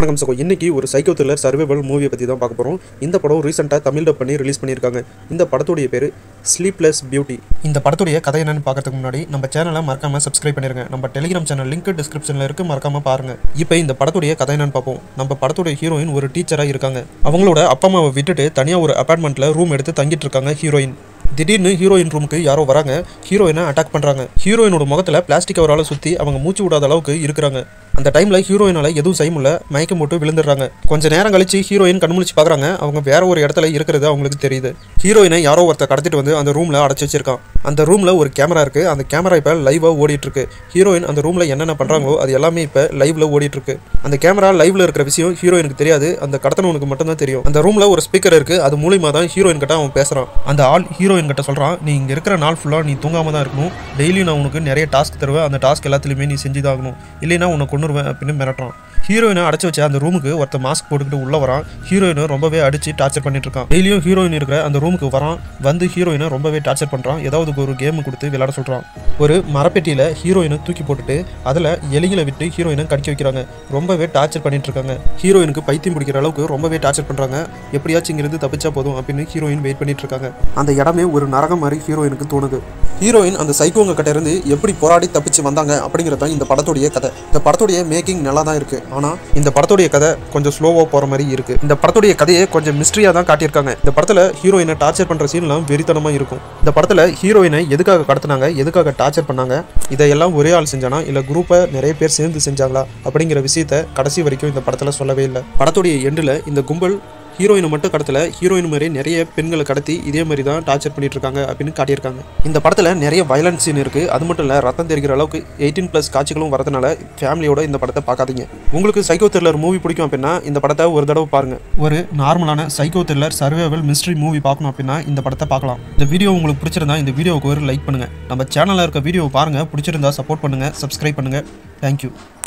வணக்கம் சகோ இன்னைக்கு ஒரு சைக்கோ த்ரில்லர் சர்வைவல் மூவியை பற்றி தான் பார்க்க போகிறோம் இந்த படம் ரீசெண்டாக தமிழ் டப் பண்ணி ரிலீஸ் பண்ணியிருக்காங்க இந்த படத்துடைய பேர் ஸ்லீப்லெஸ் பியூட்டி இந்த படத்துடைய கதை என்னன்னு பார்க்கறதுக்கு முன்னாடி நம்ம சேனலை மறக்காம சப்ஸ்கிரைப் பண்ணிருங்க நம்ம டெலிகிராம் சேனல் லிங்க் டிஸ்கிரிப்ஷனில் இருக்கு மறக்காம பாருங்க இப்போ இந்த படத்துடைய கதை என்னன்னு பார்ப்போம் நம்ம படத்துடைய ஹீரோயின் ஒரு டீச்சராக இருக்காங்க அவங்களோட அப்பா அம்மாவை விட்டுட்டு தனியாக ஒரு அப்பார்ட்மெண்ட்டில் ரூம் எடுத்து தங்கிட்டு இருக்காங்க ஹீரோயின் திடீர்னு ஹீரோயின் ரூமுக்கு யாரோ வராங்க ஹீரோயினை அட்டாக் பண்ணுறாங்க ஹீரோயினோட முகத்தில் பிளாஸ்டிக் கவரால் சுற்றி அவங்க மூச்சு விடாத அளவுக்கு இருக்கிறாங்க அந்த டைமில் ஹீரோயினால் எதுவும் செய்ய முடியல மயக்கம் போட்டு விழுந்துடுறாங்க கொஞ்ச நேரம் கழிச்சு ஹீரோயின் கண்முழிச்சு பார்க்குறாங்க அவங்க வேற ஒரு இடத்துல இருக்கிறது அவங்களுக்கு தெரியுது ஹீரோயினை யாரோ ஒருத்தர் கடத்திட்டு வந்து அந்த ரூமில் அடைச்சி வச்சிருக்கான் அந்த ரூமில் ஒரு கேமரா இருக்குது அந்த கேமரா இப்போ லைவாக ஓடிட்டு இருக்கு ஹீரோயின் அந்த ரூமில் என்னென்ன பண்ணுறாங்களோ அது எல்லாமே இப்போ லைவ்ல ஓடிட்டு இருக்கு அந்த கேமரா லைவ்ல இருக்கிற விஷயம் ஹீரோயினுக்கு தெரியாது அந்த கடத்தனவனுக்கு மட்டும்தான் தெரியும் அந்த ரூமில் ஒரு ஸ்பீக்கர் இருக்கு அது மூலியமா தான் ஹீரோயின் கிட்ட அவன் பேசுறான் அந்த ஆள் ஹீரோயின் கிட்ட சொல்றான் நீ இங்க இருக்கிற நாள் ஃபுல்லாக நீ தூங்காம தான் இருக்கணும் டெய்லி நான் உனக்கு நிறைய டாஸ்க் தருவேன் அந்த டாஸ்க் எல்லாத்துலயுமே நீ செஞ்சுதாகணும் இல்லைன்னா உன்னை கொண்டுருவேன் அப்படின்னு மிரட்டுறான் ஹீரோயினை அடைச்சு வச்ச அந்த ரூமுக்கு ஒருத்தர் மாஸ்க் போட்டுக்கிட்டு உள்ள வரான் ஹீரோயினை ரொம்பவே அடிச்சு டார்ச்சர் பண்ணிட்டு இருக்கான் டெய்லியும் ஹீரோயின் இருக்கிற அந்த ரூமுக்கு வரான் வந்து ஹீரோயினை ரொம்பவே டார்ச்சர் பண்றான் ஏதாவது ஒரு கேம் கொடுத்து விளையாட சொல்றான் ஒரு மரப்பெட்டியில ஹீரோயினை தூக்கி போட்டுட்டு அதுல எலிகளை விட்டு ஹீரோயினை கடிக்க வைக்கிறாங்க ரொம்பவே டார்ச்சர் பண்ணிட்டு இருக்காங்க ஹீரோயினுக்கு பைத்தியம் பிடிக்கிற அளவுக்கு ரொம்பவே டார்ச்சர் பண்றாங்க எப்படியாச்சும் இங்கிருந்து தப்பிச்சா போதும் அப்படின்னு ஹீரோயின் வெயிட் பண்ணிட்டு இருக்காங்க அந்த இடமே ஒரு நரகம் மாதிரி ஹீரோயினுக்கு தோணுது ஹீரோயின் அந்த சைக்கோங்க கிட்ட இருந்து எப்படி போராடி தப்பிச்சு வந்தாங்க அப்படிங்கிறது தான் இந்த படத்துடைய கதை இந்த படத்துடைய மேக்கிங் நல்லா தான் இருக்கு ஆனா இந்த படத்துடைய கதை கொஞ்சம் ஸ்லோவா போற மாதிரி இருக்கு இந்த படத்துடைய கதையை கொஞ்சம் மிஸ்ட்ரியா தான் காட்டியிருக்காங்க இந்த படத்துல ஹீரோயினை டார்ச்சர் பண்ற சீன்லாம் வெறித்தனமா இருக்கும் இந்த படத்துல ஹீரோயினை எதுக்காக கடத்துனாங்க எதுக்காக டார்ச்சர் பண்ணாங்க இதையெல்லாம் ஒரே ஆள் செஞ்சானா இல்ல குரூப்பை நிறைய பேர் சேர்ந்து செஞ்சாங்களா அப்படிங்கிற விஷயத்த கடைசி வரைக்கும் இந்த படத்துல சொல்லவே இல்லை படத்துடைய எண்டில் இந்த கும்பல் ஹீரோயினை மட்டும் கடத்தல ஹீரோயின் மாதிரி நிறைய பெண்களை கடத்தி இதே மாதிரி தான் டார்ச்சர் பண்ணிட்டு இருக்காங்க அப்படின்னு காட்டியிருக்காங்க இந்த படத்தில் நிறைய வயலன்ஸ் சீன் இருக்கு அது மட்டும் இல்லை ரத்தம் தெரிகிற அளவுக்கு எயிட்டீன் ப்ளஸ் காட்சிகளும் வரதுனால ஃபேமிலியோட இந்த படத்தை பார்க்காதீங்க உங்களுக்கு சைக்கோ த்ரில்லர் மூவி பிடிக்கும் அப்படின்னா இந்த படத்தை ஒரு தடவை பாருங்க ஒரு நார்மலான psycho thriller survival mystery movie பார்க்கணும் அப்படின்னா இந்த படத்தை பார்க்கலாம் இந்த வீடியோ உங்களுக்கு பிடிச்சிருந்தா இந்த வீடியோவுக்கு ஒரு லைக் பண்ணுங்க நம்ம சேனலில் இருக்க வீடியோ பாருங்க பிடிச்சிருந்தா சப்போர்ட் பண்ணுங்க சப்ஸ்கிரைப் பண்ணுங்க தேங்க்யூ